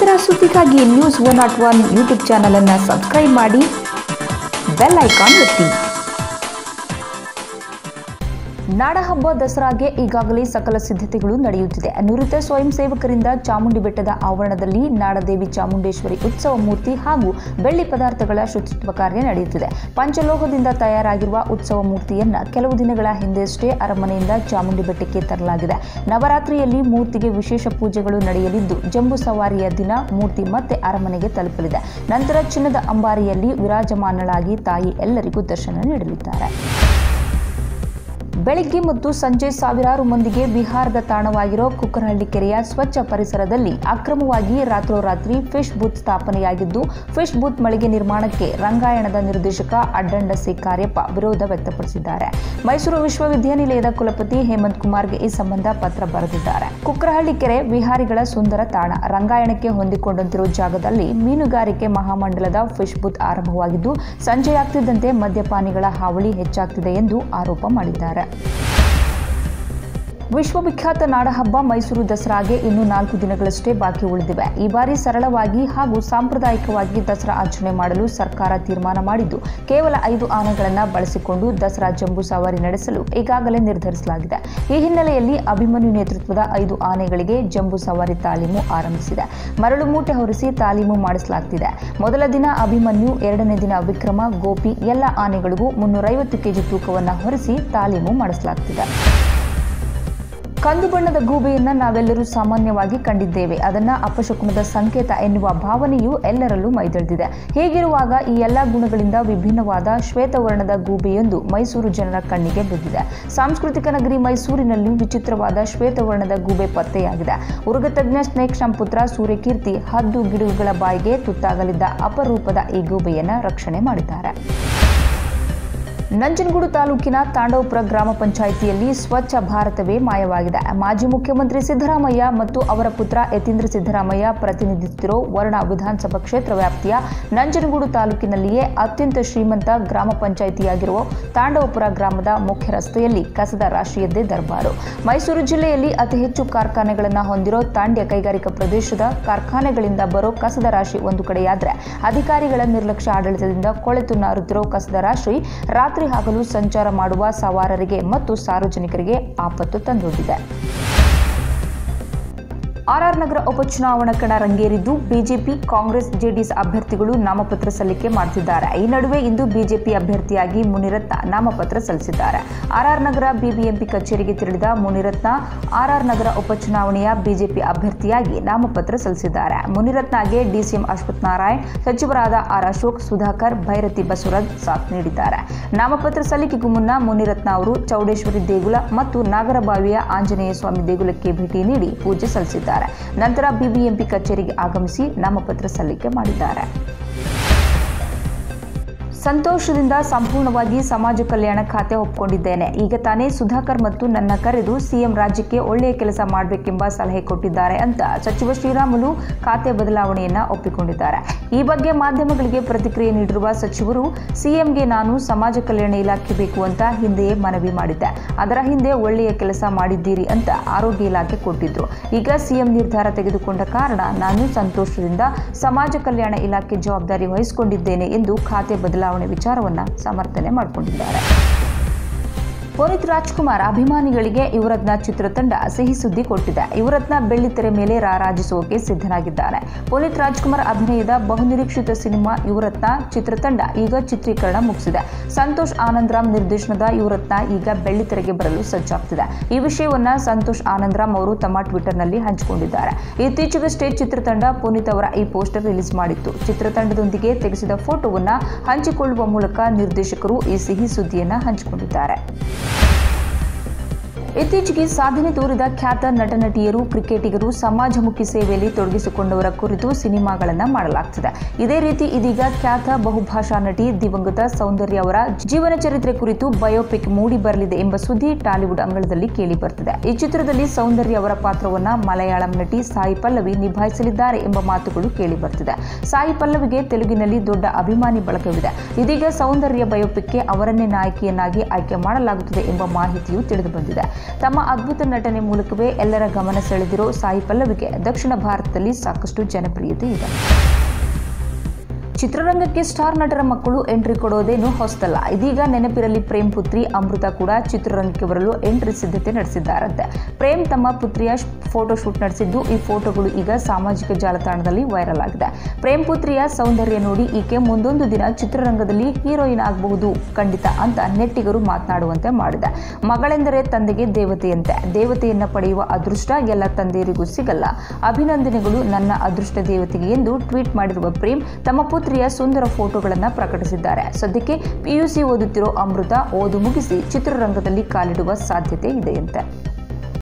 ನಿರಂತರ ಸುದ್ದಿಗಾಗಿ news one not one YouTube ಚಾನಲನ್ನು ಸಬ್ಸ್ಕ್ರೈಬ್ ಮಾಡಿ ಬೆಲ್ ಐಕಾನ್ ಒತ್ತಿ ನಾಡಹಬ್ಬ ದಸರಾಗೆ ಈಗಾಗಲೇ ಸಕಲ ಸಿದ್ಧತೆಗಳು ನಡೆಯುತ್ತಿದೆ ನುರಿತ ಸ್ವಯಂ ಸೇವಕರಿಂದ ಚಾಮುಂಡಿ ಬೆಟ್ಟದ ಆವರಣದಲ್ಲಿ ನಾಡದೇವಿ ಚಾಮುಂಡೇಶ್ವರಿ ಉತ್ಸವ ಮೂರ್ತಿ ಹಾಗೂ ಬೆಳ್ಳಿ ಪದಾರ್ಥಗಳ ಶುಚಿತ್ವ ಕಾರ್ಯ ನಡೆಯುತ್ತಿದೆ ಪಂಚಲೋಹದಿಂದ ತಯಾರಾಗಿರುವ ಉತ್ಸವ ಮೂರ್ತಿಯನ್ನ ಕೆಲವು ದಿನಗಳ ಹಿಂದೆಯಷ್ಟೇ ಅರಮನೆಯಿಂದ ಚಾಮುಂಡಿ ಬೆಟ್ಟಕ್ಕೆ ತರಲಾಗಿದೆ ನವರಾತ್ರಿಯಲ್ಲಿ ಮೂರ್ತಿಗೆ ವಿಶೇಷ ಪೂಜೆಗಳು ನಡೆಯಲಿದ್ದು ಜಂಬೂ ಸವಾರಿಯ ದಿನ ಮೂರ್ತಿ ಮತ್ತೆ ಅರಮನೆಗೆ ತಲುಪಲಿದೆ ನಂತರ ಚಿನ್ನದ ಅಂಬಾರಿಯಲ್ಲಿ ವಿರಾಜಮಾನಳಾಗಿ ತಾಯಿ ಎಲ್ಲರಿಗೂ ದರ್ಶನ ನೀಡಲಿದ್ದಾರೆ ಬೆಳಿಗ್ಗೆ ಮತ್ತು ಸಂಜೆ ಸಾವಿರಾರು ಮಂದಿಗೆ ವಿಹಾರದ ತಾಣವಾಗಿರೋ ಕುಕ್ಕರಹಳ್ಳಿ ಕೆರೆಯ ಸ್ವಚ್ಛ ಪರಿಸರದಲ್ಲಿ ಅಕ್ರಮವಾಗಿ ರಾತ್ರೋರಾತ್ರಿ ಫಿಶ್ ಬೂತ್ ಸ್ಥಾಪನೆಯಾಗಿದ್ದು ಫಿಶ್ ಬೂತ್ ಮಳಿಗೆ ನಿರ್ಮಾಣಕ್ಕೆ ರಂಗಾಯಣದ ನಿರ್ದೇಶಕ ಅಡ್ಡಂಡ ಸಿ ಕಾರ್ಯಪ್ಪ ವಿರೋಧ ವ್ಯಕ್ತಪಡಿಸಿದ್ದಾರೆ ಮೈಸೂರು ವಿಶ್ವವಿದ್ಯಾನಿಲಯದ ಕುಲಪತಿ ಹೇಮಂತ್ ಕುಮಾರ್ಗೆ ಈ ಸಂಬಂಧ ಪತ್ರ ಬರೆದಿದ್ದಾರೆ ಕುಕ್ಕರಹಳ್ಳಿ ಕೆರೆ ವಿಹಾರಿಗಳ ಸುಂದರ ತಾಣ ರಂಗಾಯಣಕ್ಕೆ ಹೊಂದಿಕೊಂಡಂತಿರುವ ಜಾಗದಲ್ಲಿ ಮೀನುಗಾರಿಕೆ ಮಹಾಮಂಡಲದ ಫಿಶ್ ಬೂತ್ ಆರಂಭವಾಗಿದ್ದು ಸಂಜೆಯಾಗ್ತಿದ್ದಂತೆ ಮದ್ಯಪಾನಿಗಳ ಹಾವಳಿ ಹೆಚ್ಚಾಗ್ತಿದೆ ಎಂದು ಆರೋಪ ಮಾಡಿದ್ದಾರೆ ವಿಶ್ವವಿಖ್ಯಾತ ನಾಡಹಬ್ಬ ಮೈಸೂರು ದಸರಾಗೆ ಇನ್ನು ನಾಲ್ಕು ದಿನಗಳಷ್ಟೇ ಬಾಕಿ ಉಳಿದಿವೆ ಈ ಬಾರಿ ಸರಳವಾಗಿ ಹಾಗೂ ಸಾಂಪ್ರದಾಯಿಕವಾಗಿ ದಸರಾ ಆಚರಣೆ ಮಾಡಲು ಸರ್ಕಾರ ತೀರ್ಮಾನ ಮಾಡಿದ್ದು ಕೇವಲ ಐದು ಆನೆಗಳನ್ನು ಬಳಸಿಕೊಂಡು ದಸರಾ ಜಂಬೂ ಸವಾರಿ ನಡೆಸಲು ಈಗಾಗಲೇ ನಿರ್ಧರಿಸಲಾಗಿದೆ ಈ ಹಿನ್ನೆಲೆಯಲ್ಲಿ ಅಭಿಮನ್ಯು ನೇತೃತ್ವದ ಐದು ಆನೆಗಳಿಗೆ ಜಂಬೂ ಸವಾರಿ ತಾಲೀಮು ಆರಂಭಿಸಿದೆ ಮರಳು ಮೂಟೆ ಹೊರಿಸಿ ತಾಲೀಮು ಮಾಡಿಸಲಾಗ್ತಿದೆ ಮೊದಲ ದಿನ ಅಭಿಮನ್ಯು ಎರಡನೇ ದಿನ ವಿಕ್ರಮ ಗೋಪಿ ಎಲ್ಲ ಆನೆಗಳಿಗೂ ಮುನ್ನೂರೈವತ್ತು ಕೆಜಿ ತೂಕವನ್ನು ಹೊರಿಸಿ ತಾಲೀಮು ಮಾಡಿಸಲಾಗ್ತಿದೆ ಕಂದು ಬಣ್ಣದ ಗೂಬೆಯನ್ನ ನಾವೆಲ್ಲರೂ ಸಾಮಾನ್ಯವಾಗಿ ಕಂಡಿದ್ದೇವೆ ಅದನ್ನ ಅಪಶಕುನದ ಸಂಕೇತ ಎನ್ನುವ ಭಾವನೆಯು ಎಲ್ಲರಲ್ಲೂ ಮೈದಳೆದಿದೆ ಹೀಗಿರುವಾಗ ಈ ಎಲ್ಲ ಗುಣಗಳಿಂದ ವಿಭಿನ್ನವಾದ ಶ್ವೇತವರ್ಣದ ಗೂಬೆಯೊಂದು ಮೈಸೂರು ಜನರ ಕಣ್ಣಿಗೆ ಬಿದ್ದಿದೆ ಸಾಂಸ್ಕೃತಿಕ ನಗರಿ ಮೈಸೂರಿನಲ್ಲಿ ವಿಚಿತ್ರವಾದ ಶ್ವೇತವರ್ಣದ ಗೂಬೆ ಪತ್ತೆಯಾಗಿದೆ ಉರುಗತಜ್ಞ ಸ್ನೇಕ್ ಪುತ್ರ ಸೂರ್ಯಕೀರ್ತಿ ಹದ್ದು ಗಿಡುಗುಗಳ ಬಾಯಿಗೆ ತುತ್ತಾಗಲಿದ್ದ ಅಪರೂಪದ ಈ ಗೂಬೆಯನ್ನ ರಕ್ಷಣೆ ಮಾಡಿದ್ದಾರೆ ನಂಜನಗೂಡು ತಾಲೂಕಿನ ತಾಂಡವಪುರ ಗ್ರಾಮ ಪಂಚಾಯಿತಿಯಲ್ಲಿ ಸ್ವಚ್ಛ ಭಾರತವೇ ಮಾಯವಾಗಿದೆ ಮಾಜಿ ಮುಖ್ಯಮಂತ್ರಿ ಸಿದ್ದರಾಮಯ್ಯ ಮತ್ತು ಅವರ ಪುತ್ರ ಯತೀಂದ್ರ ಸಿದ್ದರಾಮಯ್ಯ ಪ್ರತಿನಿಧಿಸುತ್ತಿರೋ ವರ್ಣ ವಿಧಾನಸಭಾ ಕ್ಷೇತ್ರ ವ್ಯಾಪ್ತಿಯ ನಂಜನಗೂಡು ತಾಲೂಕಿನಲ್ಲಿಯೇ ಅತ್ಯಂತ ಶ್ರೀಮಂತ ಗ್ರಾಮ ಪಂಚಾಯಿತಿಯಾಗಿರುವ ತಾಂಡವಪುರ ಗ್ರಾಮದ ಮುಖ್ಯ ರಸ್ತೆಯಲ್ಲಿ ಕಸದ ರಾಶಿಯದ್ದೇ ದರ್ಬಾರು ಮೈಸೂರು ಜಿಲ್ಲೆಯಲ್ಲಿ ಅತಿ ಹೆಚ್ಚು ಕಾರ್ಖಾನೆಗಳನ್ನು ಹೊಂದಿರೋ ತಾಂಡ್ಯ ಕೈಗಾರಿಕಾ ಪ್ರದೇಶದ ಕಾರ್ಖಾನೆಗಳಿಂದ ಬರೋ ಕಸದ ರಾಶಿ ಒಂದು ಕಡೆಯಾದ್ರೆ ಅಧಿಕಾರಿಗಳ ನಿರ್ಲಕ್ಷ್ಯ ಆಡಳಿತದಿಂದ ಕೊಳೆತು ನಾರುತ್ತಿರೋ ಕಸದ ರಾಶಿ ರಾತ್ರಿ ಹಗಲು ಸಂಚಾರ ಮಾಡುವ ಸವಾರರಿಗೆ ಮತ್ತು ಸಾರ್ವಜನಿಕರಿಗೆ ಆಪತ್ತು ತಂದೊಡ್ಡಿದೆ ಆರ್ಆರ್ ನಗರ ಉಪಚುನಾವಣಾ ಕಣ ರಂಗೇರಿದ್ದು ಬಿಜೆಪಿ ಕಾಂಗ್ರೆಸ್ ಜೆಡಿಎಸ್ ಅಭ್ಯರ್ಥಿಗಳು ನಾಮಪತ್ರ ಸಲ್ಲಿಕೆ ಮಾಡುತ್ತಿದ್ದಾರೆ ಈ ನಡುವೆ ಇಂದು ಬಿಜೆಪಿ ಅಭ್ಯರ್ಥಿಯಾಗಿ ಮುನಿರತ್ನ ನಾಮಪತ್ರ ಸಲ್ಲಿಸಿದ್ದಾರೆ ಆರ್ಆರ್ ನಗರ ಬಿಬಿಎಂಪಿ ಕಚೇರಿಗೆ ತೆರಳಿದ ಮುನಿರತ್ನ ಆರ್ಆರ್ ನಗರ ಉಪಚುನಾವಣೆಯ ಬಿಜೆಪಿ ಅಭ್ಯರ್ಥಿಯಾಗಿ ನಾಮಪತ್ರ ಸಲ್ಲಿಸಿದ್ದಾರೆ ಮುನಿರತ್ನಗೆ ಡಿಸಿಎಂ ಅಶ್ವಥ್ ನಾರಾಯಣ್ ಸಚಿವರಾದ ಆರ್ ಅಶೋಕ್ ಸುಧಾಕರ್ ಭೈರತಿ ಬಸವರಾಜ್ ಸಾಥ್ ನೀಡಿದ್ದಾರೆ ನಾಮಪತ್ರ ಸಲ್ಲಿಕೆಗೂ ಮುನ್ನ ಮುನಿರತ್ನ ಅವರು ಚೌಡೇಶ್ವರಿ ದೇಗುಲ ಮತ್ತು ನಾಗರಬಾವಿಯ ಆಂಜನೇಯ ಸ್ವಾಮಿ ದೇಗುಲಕ್ಕೆ ಭೇಟಿ ನೀಡಿ ಪೂಜೆ ಸಲ್ಲಿಸಿದ್ದಾರೆ ನಂತರ ಬಿಬಿಎಂಪಿ ಕಚೇರಿಗೆ ಆಗಮಿಸಿ ನಾಮಪತ್ರ ಸಲ್ಲಿಕೆ ಮಾಡಿದ್ದಾರೆ ಸಂತೋಷದಿಂದ ಸಂಪೂರ್ಣವಾಗಿ ಸಮಾಜ ಕಲ್ಯಾಣ ಖಾತೆ ಒಪ್ಪಿಕೊಂಡಿದ್ದೇನೆ ಈಗ ತಾನೇ ಸುಧಾಕರ್ ಮತ್ತು ನನ್ನ ಕರೆದು ಸಿಎಂ ರಾಜ್ಯಕ್ಕೆ ಒಳ್ಳೆಯ ಕೆಲಸ ಮಾಡಬೇಕೆಂಬ ಸಲಹೆ ಕೊಟ್ಟಿದ್ದಾರೆ ಅಂತ ಸಚಿವ ಶ್ರೀರಾಮುಲು ಖಾತೆ ಬದಲಾವಣೆಯನ್ನ ಒಪ್ಪಿಕೊಂಡಿದ್ದಾರೆ ಈ ಬಗ್ಗೆ ಮಾಧ್ಯಮಗಳಿಗೆ ಪ್ರತಿಕ್ರಿಯೆ ನೀಡಿರುವ ಸಚಿವರು ಸಿಎಂಗೆ ನಾನು ಸಮಾಜ ಕಲ್ಯಾಣ ಇಲಾಖೆ ಬೇಕು ಅಂತ ಹಿಂದೆಯೇ ಮನವಿ ಮಾಡಿದ್ದೆ ಅದರ ಹಿಂದೆ ಒಳ್ಳೆಯ ಕೆಲಸ ಮಾಡಿದ್ದೀರಿ ಅಂತ ಆರೋಗ್ಯ ಇಲಾಖೆ ಕೊಟ್ಟಿದ್ರು ಈಗ ಸಿಎಂ ನಿರ್ಧಾರ ತೆಗೆದುಕೊಂಡ ಕಾರಣ ನಾನು ಸಂತೋಷದಿಂದ ಸಮಾಜ ಕಲ್ಯಾಣ ಇಲಾಖೆ ಜವಾಬ್ದಾರಿ ವಹಿಸಿಕೊಂಡಿದ್ದೇನೆ ಎಂದು ಖಾತೆ ಬದಲಾವಣೆ ವಿಚಾರವನ್ನ ಸಮರ್ಥನೆ ಮಾಡಿಕೊಂಡಿದ್ದಾರೆ ಪುನೀತ್ ರಾಜ್ಕುಮಾರ್ ಅಭಿಮಾನಿಗಳಿಗೆ ಯುವರತ್ನ ಚಿತ್ರತಂಡ ಸಿಹಿ ಸುದ್ದಿ ಕೊಟ್ಟಿದೆ ಯುವರತ್ನ ಬೆಳ್ಳಿತೆರೆ ಮೇಲೆ ರಾರಾಜಿಸುವಕ್ಕೆ ಸಿದ್ಧನಾಗಿದ್ದಾನೆ ಪುನೀತ್ ರಾಜ್ಕುಮಾರ್ ಅಭಿನಯದ ಬಹುನಿರೀಕ್ಷಿತ ಸಿನಿಮಾ ಯುವರತ್ನ ಚಿತ್ರತಂಡ ಈಗ ಚಿತ್ರೀಕರಣ ಮುಗಿಸಿದೆ ಸಂತೋಷ್ ಆನಂದ್ರಾಮ್ ನಿರ್ದೇಶನದ ಯುವರತ್ನ ಈಗ ಬೆಳ್ಳಿತೆರೆಗೆ ಬರಲು ಸಜ್ಜಾಗ್ತಿದೆ ಈ ವಿಷಯವನ್ನ ಸಂತೋಷ್ ಆನಂದ್ರಾಮ್ ಅವರು ತಮ್ಮ ಟ್ವಿಟರ್ನಲ್ಲಿ ಹಂಚಿಕೊಂಡಿದ್ದಾರೆ ಇತ್ತೀಚೆಗಷ್ಟೇ ಚಿತ್ರತಂಡ ಪುನೀತ್ ಅವರ ಈ ಪೋಸ್ಟರ್ ರಿಲೀಸ್ ಮಾಡಿತ್ತು ಚಿತ್ರತಂಡದೊಂದಿಗೆ ತೆಗೆಸಿದ ಫೋಟೋವನ್ನ ಹಂಚಿಕೊಳ್ಳುವ ಮೂಲಕ ನಿರ್ದೇಶಕರು ಈ ಸಿಹಿ ಸುದ್ದಿಯನ್ನ ಹಂಚಿಕೊಂಡಿದ್ದಾರೆ ಇತ್ತೀಚೆಗೆ ಸಾಧನೆ ತೋರಿದ ಖ್ಯಾತ ನಟ ನಟಿಯರು ಕ್ರಿಕೆಟಿಗರು ಸಮಾಜಮುಖಿ ಸೇವೆಯಲ್ಲಿ ತೊಡಗಿಸಿಕೊಂಡವರ ಕುರಿತು ಸಿನಿಮಾಗಳನ್ನು ಮಾಡಲಾಗ್ತಿದೆ ಇದೇ ರೀತಿ ಇದೀಗ ಖ್ಯಾತ ಬಹುಭಾಷಾ ನಟಿ ದಿವಂಗತ ಸೌಂದರ್ಯ ಅವರ ಜೀವನ ಚರಿತ್ರೆ ಕುರಿತು ಬಯೋಪಿಕ್ ಮೂಡಿ ಬರಲಿದೆ ಎಂಬ ಸುದ್ದಿ ಟಾಲಿವುಡ್ ಅಂಗಳದಲ್ಲಿ ಕೇಳಿ ಬರ್ತಿದೆ ಈ ಚಿತ್ರದಲ್ಲಿ ಸೌಂದರ್ಯ ಅವರ ಪಾತ್ರವನ್ನ ಮಲಯಾಳಂ ನಟಿ ಸಾಯಿ ಪಲ್ಲವಿ ನಿಭಾಯಿಸಲಿದ್ದಾರೆ ಎಂಬ ಮಾತುಗಳು ಕೇಳಿ ಬರ್ತಿದೆ ಸಾಯಿ ಪಲ್ಲವಿಗೆ ತೆಲುಗಿನಲ್ಲಿ ದೊಡ್ಡ ಅಭಿಮಾನಿ ಬಳಗವಿದೆ ಇದೀಗ ಸೌಂದರ್ಯ ಬಯೋಪಿಕ್ಗೆ ಅವರನ್ನೇ ನಾಯಕಿಯನ್ನಾಗಿ ಆಯ್ಕೆ ಮಾಡಲಾಗುತ್ತದೆ ಎಂಬ ಮಾಹಿತಿಯು ತಿಳಿದು ಬಂದಿದೆ ತಮ್ಮ ಅದ್ಭುತ ನಟನೆ ಮೂಲಕವೇ ಎಲ್ಲರ ಗಮನ ಸೆಳೆದಿರೋ ಸಾಯಿ ಪಲ್ಲವಿಗೆ ದಕ್ಷಿಣ ಭಾರತದಲ್ಲಿ ಸಾಕಷ್ಟು ಜನಪ್ರಿಯತೆ ಇದೆ ಚಿತ್ರರಂಗಕ್ಕೆ ಸ್ಟಾರ್ ನಟರ ಮಕ್ಕಳು ಎಂಟ್ರಿ ಕೊಡೋದೇನು ಹೊಸದಲ್ಲ ಇದೀಗ ನೆನಪಿರಲಿ ಪ್ರೇಮ್ ಪುತ್ರಿ ಅಮೃತ ಕೂಡ ಚಿತ್ರರಂಗಕ್ಕೆ ಬರಲು ಎಂಟ್ರಿ ಸಿದ್ಧತೆ ನಡೆಸಿದ್ದಾರಂತೆ ಪ್ರೇಮ್ ತಮ್ಮ ಪುತ್ರಿಯ ಫೋಟೋ ಶೂಟ್ ನಡೆಸಿದ್ದು ಈ ಫೋಟೋಗಳು ಈಗ ಸಾಮಾಜಿಕ ಜಾಲತಾಣದಲ್ಲಿ ವೈರಲ್ ಆಗಿದೆ ಪ್ರೇಮ್ ಪುತ್ರಿಯ ಸೌಂದರ್ಯ ನೋಡಿ ಈಕೆ ಮುಂದೊಂದು ದಿನ ಚಿತ್ರರಂಗದಲ್ಲಿ ಹೀರೋಯಿನ್ ಆಗಬಹುದು ಖಂಡಿತ ಅಂತ ನೆಟ್ಟಿಗರು ಮಾತನಾಡುವಂತೆ ಮಾಡಿದೆ ಮಗಳೆಂದರೆ ತಂದೆಗೆ ದೇವತೆಯಂತೆ ದೇವತೆಯನ್ನ ಪಡೆಯುವ ಅದೃಷ್ಟ ಎಲ್ಲ ತಂದೆಯರಿಗೂ ಸಿಗಲ್ಲ ಅಭಿನಂದನೆಗಳು ನನ್ನ ಅದೃಷ್ಟ ದೇವತೆಗೆ ಎಂದು ಟ್ವೀಟ್ ಮಾಡಿರುವ ಪ್ರೇಮ್ ತಮ್ಮ ಪುತ್ರಿಯ ಸುಂದರ ಫೋಟೋಗಳನ್ನು ಪ್ರಕಟಿಸಿದ್ದಾರೆ ಸದ್ಯಕ್ಕೆ ಪಿಯುಸಿ ಓದುತ್ತಿರೋ ಅಮೃತ ಓದು ಮುಗಿಸಿ ಚಿತ್ರರಂಗದಲ್ಲಿ ಕಾಲಿಡುವ ಸಾಧ್ಯತೆ ಇದೆಯಂತೆ